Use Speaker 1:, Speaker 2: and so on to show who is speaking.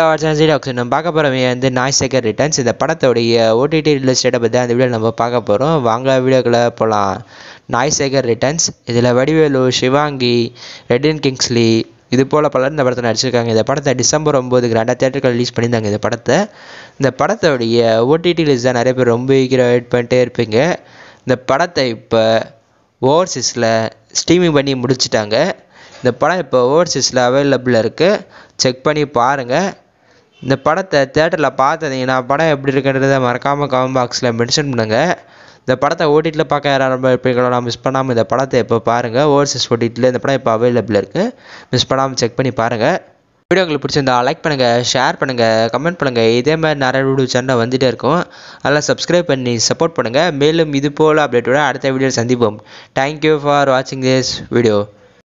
Speaker 1: வாட்சான்ஸ் tax நம்ம பார்க்க போகிறவங்க வந்து நாய் சேகர் ரிட்டர்ன்ஸ் இந்த படத்தோடைய ஓடிடி ரிலீஸ் டேட்டை பற்றி அந்த வீடியோ நம்ம பார்க்க போகிறோம் வாங்க வீடியோக்குள்ளே போகலாம் நாய் சேகர் ரிட்டர்ன்ஸ் இதில் வடிவேலு சிவாங்கி ரெட்டின் கிங்ஸ்லி இது போல் பலர் இந்த படத்தை நடிச்சிருக்காங்க இந்த படத்தை டிசம்பர் ஒம்போதுக்கு ரெண்டா தேட்டருக்கு ரிலீஸ் பண்ணியிருந்தாங்க இந்த படத்தை இந்த படத்தோடைய ஓடிடி ரிலீஸ் தான் நிறைய பேர் ரொம்ப ஈக்கிரம் வெயிட் பண்ணிட்டே இருப்பீங்க இந்த படத்தை இப்போ ஓவர்சீஸில் ஸ்ட்ரீமிங் பண்ணி முடிச்சிட்டாங்க இந்த படம் இப்போ ஓவர்சீஸில் அவைலபிளாக இருக்குது செக் பண்ணி பாருங்கள் இந்த படத்தை தேட்டரில் பார்த்தீங்கன்னா படம் எப்படி இருக்குன்றதை மறக்காமல் கமெண்ட் பாக்ஸில் மென்ஷன் பண்ணுங்கள் இந்த படத்தை ஓடிடியில் பார்க்க யாரும் இருப்பீங்களோ நான் மிஸ் பண்ணாமல் இந்த படத்தை இப்போ பாருங்கள் ஓவர்சீஸ் ஓடிடியில் இந்த படம் இப்போ அவைலபிள் இருக்குது மிஸ் பண்ணாமல் செக் பண்ணி பாருங்கள் வீடியோ உங்களுக்கு பிடிச்சிருந்தா லைக் பண்ணுங்கள் ஷேர் பண்ணுங்கள் கமெண்ட் பண்ணுங்கள் இதே மாதிரி நிறைய வீடியோ சேனல் வந்துகிட்டே இருக்கும் அதெல்லாம் சப்ஸ்கிரைப் பண்ணி சப்போர்ட் பண்ணுங்கள் மேலும் இது போல் அப்டேட்டோட அடுத்த வீடியோ சந்திப்போம் தேங்க்யூ ஃபார் வாட்சிங் திஸ் வீடியோ